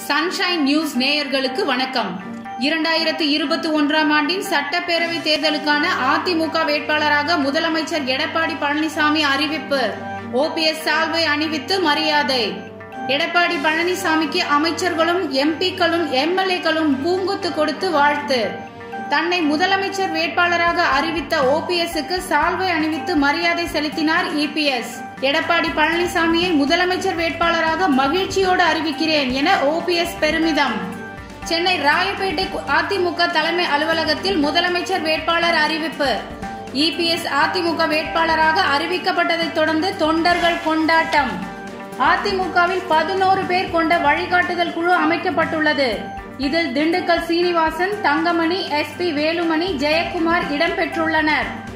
sunshine news நேயர்களுக்கு வணக்கம் இரண்டாயிரத்து இருபத்தி ஒன்றாம் ஆண்டின் சட்டப்பேரவை தேர்தலுக்கான அதிமுக வேட்பாளராக முதலமைச்சர் எடப்பாடி பழனிசாமி அறிவிப்பு ஓபிஎஸ் சால்வை அணிவித்து மரியாதை எடப்பாடி பழனிசாமிக்கு அமைச்சர்களும் எம்பிக்களும் எம்எல்ஏக்களும் பூங்குத்து கொடுத்து வாழ்த்து தன்னை முதலமைச்சர் வேட்பாளராக அறிவித்த ஓபிஎஸ்க்கு சால்வை அணிவித்து மரியாதை செலுத்தினார் இபிஎஸ் எடப்பாடி பழனிசாமியை முதலமைச்சர் வேட்பாளராக மகிழ்ச்சியோடு அறிவிக்கிறேன் என ஓபிஎஸ் பெருமிதம் சென்னை ராயப்பேட்டை அதிமுக தலைமை அலுவலகத்தில் முதலமைச்சர் வேட்பாளர் அறிவிப்பு இபிஎஸ் அதிமுக வேட்பாளராக அறிவிக்கப்பட்டதைத் தொடர்ந்து தொண்டர்கள் கொண்டாட்டம் அதிமுகவில் பதினோரு பேர் கொண்ட வழிகாட்டுதல் குழு அமைக்கப்பட்டுள்ளது இதில் திண்டுக்கல் சீனிவாசன் தங்கமணி எஸ் பி வேலுமணி ஜெயக்குமார் இடம்பெற்றுள்ளனர்